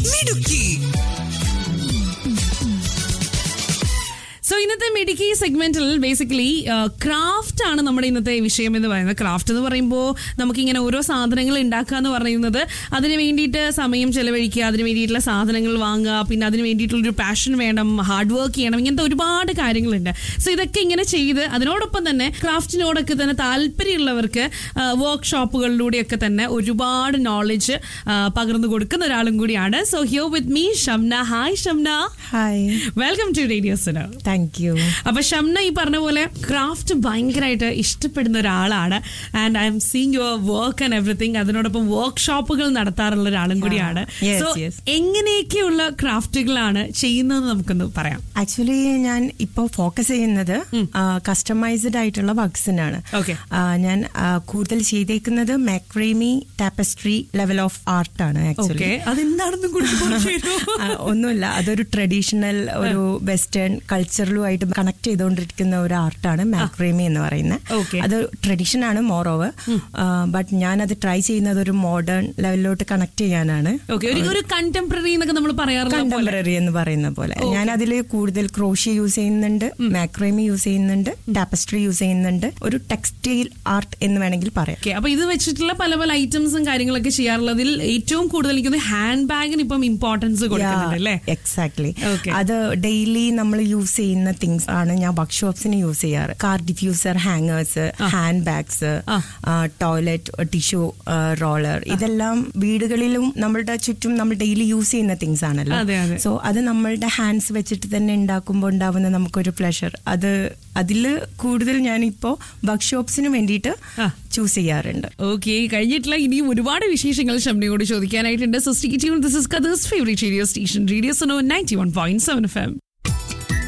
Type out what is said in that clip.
മിടുക്കി സോ ഇന്നത്തെ മെഡിക്കി സെഗ്മെന്റിൽ ബേസിക്കലി ക്രാഫ്റ്റ് ആണ് നമ്മുടെ ഇന്നത്തെ വിഷയം എന്ന് പറയുന്നത് ക്രാഫ്റ്റ് എന്ന് പറയുമ്പോൾ നമുക്കിങ്ങനെ ഓരോ സാധനങ്ങൾ ഉണ്ടാക്കുക എന്ന് പറയുന്നത് അതിന് വേണ്ടിയിട്ട് സമയം ചെലവഴിക്കുക അതിന് വേണ്ടിയിട്ടുള്ള സാധനങ്ങൾ വാങ്ങുക പിന്നെ അതിന് വേണ്ടിയിട്ടുള്ളൊരു പാഷൻ വേണം ഹാർഡ് വർക്ക് ചെയ്യണം ഇങ്ങനത്തെ ഒരുപാട് കാര്യങ്ങളുണ്ട് സോ ഇതൊക്കെ ഇങ്ങനെ ചെയ്ത് അതിനോടൊപ്പം തന്നെ ക്രാഫ്റ്റിനോടൊക്കെ തന്നെ താല്പര്യമുള്ളവർക്ക് വർക്ക്ഷോപ്പുകളിലൂടെയൊക്കെ തന്നെ ഒരുപാട് നോളജ് പകർന്നു കൊടുക്കുന്ന ഒരാളും കൂടിയാണ് so here with me Shamna hi Shamna hi welcome to radio Suno thank you അപ്പൊ ഷംന ഈ പറഞ്ഞ പോലെ ക്രാഫ്റ്റ് ഭയങ്കരമായിട്ട് ഇഷ്ടപ്പെടുന്ന ഒരാളാണ് and I'm seeing your work and everything അതിനോടൊപ്പം വർക്ക്ഷോപ്പുകൾ നടത്താറുള്ള ഒരാളും കൂടിയാണ് Yes, സോ yes. എങ്ങനെയൊക്കെയുള്ള ക്രാഫ്റ്റുകളാണ് ചെയ്യുന്നത് നമുക്കൊന്ന് പറയാം ആക്ച്വലി ഞാൻ ഇപ്പോൾ ഫോക്കസ് ചെയ്യുന്നത് കസ്റ്റമൈസ്ഡ് ആയിട്ടുള്ള വർക്ക്സിനാണ് Okay. ഞാൻ ആ, കൂടുതൽ ചെയ്തേക്കുന്നത് macrame tapestry level of art ആണ് ആക്ച്വലി ഓക്കെ അതെന്താണെന്നും കൂടി പറഞ്ഞു തരുമോ? ഒന്നുമില്ല അതൊരു ട്രഡീഷണൽ ഒരു വെസ്റ്റേൺ കൾച്ചറലുമായിട്ട് കണക്ട് ചെയ്തുകൊണ്ടിരിക്കുന്ന ഒരു ആർട്ടാണ് മാക്രേമി എന്ന് Okay. പറയുന്നത് അത് ട്രഡീഷൻ ആണ് മോർ ഓവർ ബട്ട് ഞാൻ അത് ട്രൈ ചെയ്യുന്നത് ഒരു മോഡേൺ ലെവലിലോട്ട് കണക്ട് ചെയ്യാനാണ് ഓക്കെ ഒരു ഒരു കണ്ടംപററി എന്നൊക്കെ നമ്മൾ പറയാറുള്ള പോലെ കണ്ടംപററി എന്ന് പറയുന്ന പോലെ ഞാൻ അതിൽ കൂടുതൽ ക്രോഷ്യ യൂസ് ചെയ്യുന്നുണ്ട് മാക്രേമി യൂസ് ചെയ്യുന്നുണ്ട് ടാപ്പസ്ട്രി യൂസ് ചെയ്യുന്നുണ്ട് ഒരു ടെക്സ്റ്റൈൽ ആർട്ട് എന്ന് വേണമെങ്കിൽ പറയാം ഓക്കെ അപ്പൊ ഇത് വെച്ചിട്ടുള്ള പല പല ഐറ്റംസും കാര്യങ്ങളൊക്കെ ചെയ്യാറുള്ളതിൽ ഏറ്റവും കൂടുതൽ എനിക്ക് ഹാൻഡ് ബാഗിന് ഇപ്പം ഇമ്പോർട്ടൻസ് കൊടുക്കുന്നുണ്ട് അല്ലേ എക്സാക്ട്ലി Okay. അത് ഡെയിലി നമ്മൾ യൂസ് ചെയ്യുന്ന തിങ്സ് ആണ് ഞാൻ വർക്ക്ഷോപ്സിന് യൂസ് ചെയ്യാറ് car diffuser hangers hand bags toilet tissue roller ഇതെല്ലാം വീടുകളിലും നമ്മളുടെ ചുറ്റും നമ്മൾ ഡെയിലി യൂസ് ചെയ്യുന്ന തിങ്സ് ആണല്ലോ അതെ, അതെ. സോ അത് നമ്മളുടെ ഹാൻഡ്സ് വെച്ചിട്ട് തന്നെ ഉണ്ടാക്കുമ്പോൾ ഉണ്ടാവുന്ന നമുക്കൊരു പ്ലഷർ അത് അതിൽ കൂടുതൽ ഞാനിപ്പോ വർക്ക്ഷോപ്സിന് വേണ്ടിയിട്ട് ആ. ചൂസ് ചെയ്യാറുണ്ട് ഓക്കെ കഴിഞ്ഞിട്ടുള്ള ഇനിയും ഒരുപാട് വിശേഷങ്ങൾ ഷംനയോട് ചോദിക്കാനായിട്ടുണ്ട് so stay tune this is കദേഴ്സ് favourite radio station radio Suno ninety one point seven F M